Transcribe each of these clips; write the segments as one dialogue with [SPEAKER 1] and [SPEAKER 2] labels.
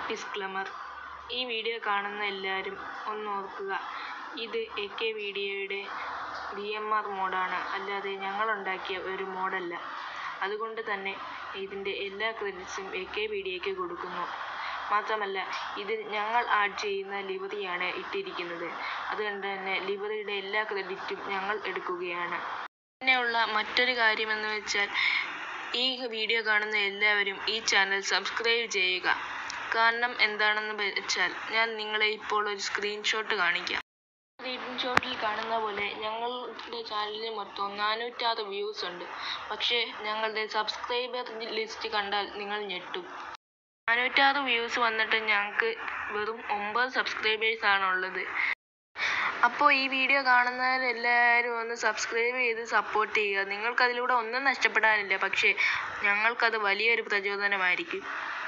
[SPEAKER 1] ഡിസ്ക്ലെമർ ഈ വീഡിയോ കാണുന്ന എല്ലാവരും ഒന്ന് ഓർക്കുക ഇത് എ കെ വീഡിയോയുടെ വി എം ആർ മോഡാണ് അല്ലാതെ ഞങ്ങളുണ്ടാക്കിയ ഒരു മോഡല്ല അതുകൊണ്ട് തന്നെ ഇതിൻ്റെ എല്ലാ ക്രെഡിറ്റ്സും എ കെ വീഡിയോയ്ക്ക് കൊടുക്കുന്നു മാത്രമല്ല ഇതിൽ ഞങ്ങൾ ആഡ് ചെയ്യുന്ന ലിവറിയാണ് ഇട്ടിരിക്കുന്നത് അതുകൊണ്ട് തന്നെ ലിവറിയുടെ എല്ലാ ക്രെഡിറ്റും ഞങ്ങൾ എടുക്കുകയാണ് പിന്നെയുള്ള മറ്റൊരു കാര്യമെന്ന് വെച്ചാൽ ഈ വീഡിയോ കാണുന്ന എല്ലാവരും ഈ ചാനൽ സബ്സ്ക്രൈബ് ചെയ്യുക കാരണം എന്താണെന്ന് വെച്ചാൽ ഞാൻ നിങ്ങളെ ഇപ്പോൾ ഒരു സ്ക്രീൻഷോട്ട് കാണിക്കാം സ്ക്രീൻഷോട്ടിൽ കാണുന്ന പോലെ ഞങ്ങളുടെ ചാനലിൽ മൊത്തം നാനൂറ്റാറ് വ്യൂസ് ഉണ്ട് പക്ഷേ ഞങ്ങളുടെ സബ്സ്ക്രൈബർ ലിസ്റ്റ് കണ്ടാൽ നിങ്ങൾ ഞെട്ടും നാനൂറ്റാറ് വ്യൂസ് വന്നിട്ട് ഞങ്ങൾക്ക് വെറും ഒമ്പത് സബ്സ്ക്രൈബേഴ്സ് ആണുള്ളത് അപ്പോൾ ഈ വീഡിയോ കാണുന്നവരെല്ലാവരും ഒന്ന് സബ്സ്ക്രൈബ് ചെയ്ത് സപ്പോർട്ട് ചെയ്യുക നിങ്ങൾക്കതിലൂടെ ഒന്നും നഷ്ടപ്പെടാനില്ല പക്ഷേ ഞങ്ങൾക്കത് വലിയൊരു പ്രചോദനമായിരിക്കും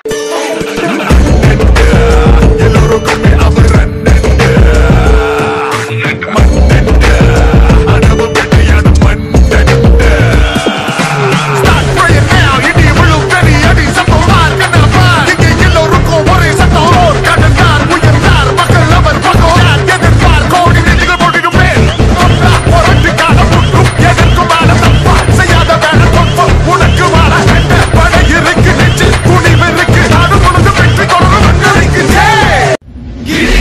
[SPEAKER 2] ಎಲ್ಲರೂ ಕಮ್ಮಿ ಅವರನ್ನೆಂದೆ ಮಣ್ಣೆಂದೆ ಅಡವು ಬೆಟ್ಟಿಯಾದ ಮಣ್ಣೆಂದೆ Start praying now, இடி விழும் பெரி அடி சத்தம் மார்க்கன பார் இங்கே எல்லோருக்கும் ஒரே சத்தம் ஓர் கடந்தார் உயர்ந்தார் மக்கள் அவர் பக்கம் யார் எதிர்ப்பார் கோடி நெஞ்சுகள் போட்டிடும் பேர் புரட்டு காலம் முற்றும் எதற்கும் ஆன தப்பா செய்யாத வேலை தொப்பம் உனக்கு வாழ கண்ட படை இருக்கு நெஞ்சு துணிவு இருக்கு நாடு உனக்கு வெற்றி கொள்ளும் மக்களுக்கு ஜெய்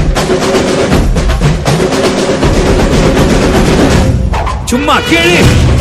[SPEAKER 3] ചുമ്മാ കേಳಿ